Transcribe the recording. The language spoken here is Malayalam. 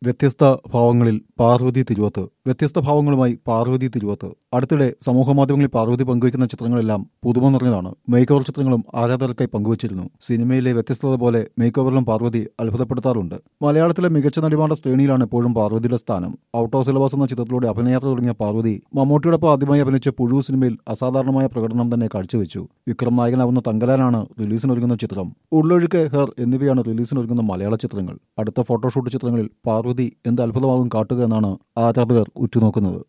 വ്യത്യസ്ത ഭാവങ്ങളിൽ പാർവതി തിരുവത്ത് വ്യത്യസ്ത ഭാവങ്ങളുമായി പാർവതി തിരുവത്ത് അടുത്തിടെ സമൂഹമാധ്യമങ്ങളിൽ പാർവതി പങ്കുവയ്ക്കുന്ന ചിത്രങ്ങളെല്ലാം പുതുമ നിറഞ്ഞതാണ് മേക്ക് ഓവർ ചിത്രങ്ങളും ആരാധകർക്കായി പങ്കുവച്ചിരുന്നു സിനിമയിലെ വ്യത്യസ്തത പോലെ മേക്ക് ഓവറിലും പാർവതി അത്ഭുതപ്പെടുത്താറുണ്ട് മലയാളത്തിലെ മികച്ച നടിമാരുടെ ശ്രേണിയിലാണ് എപ്പോഴും പാർവതിയുടെ സ്ഥാനം ഔട്ട് ഓഫ് സിലബസ് എന്ന ചിത്രത്തിലൂടെ അഭിനയാത്ര തുടങ്ങിയ പാർവതി മമ്മൂട്ടിയോടൊപ്പം ആദ്യമായി അഭിനയിച്ച പുഴു സിനിമയിൽ അസാധാരണമായ പ്രകടനം തന്നെ കാഴ്ചവെച്ചു വിക്രം നായകനാവുന്ന തങ്കലാനാണ് റിലീസിനൊരുങ്ങുന്ന ചിത്രം ഉള്ളൊഴുക്ക് ഹെർ എന്നിവയാണ് റിലീസിനൊരുങ്ങുന്ന മലയാള ചിത്രങ്ങൾ അടുത്ത ഫോട്ടോഷൂട്ട് ചിത്രങ്ങളിൽ പാർവതി എന്ത് അത്ഭുതമാകും കാട്ടുക എന്നാണ് ആരാധകർ ഉറ്റുനോക്കുന്നത്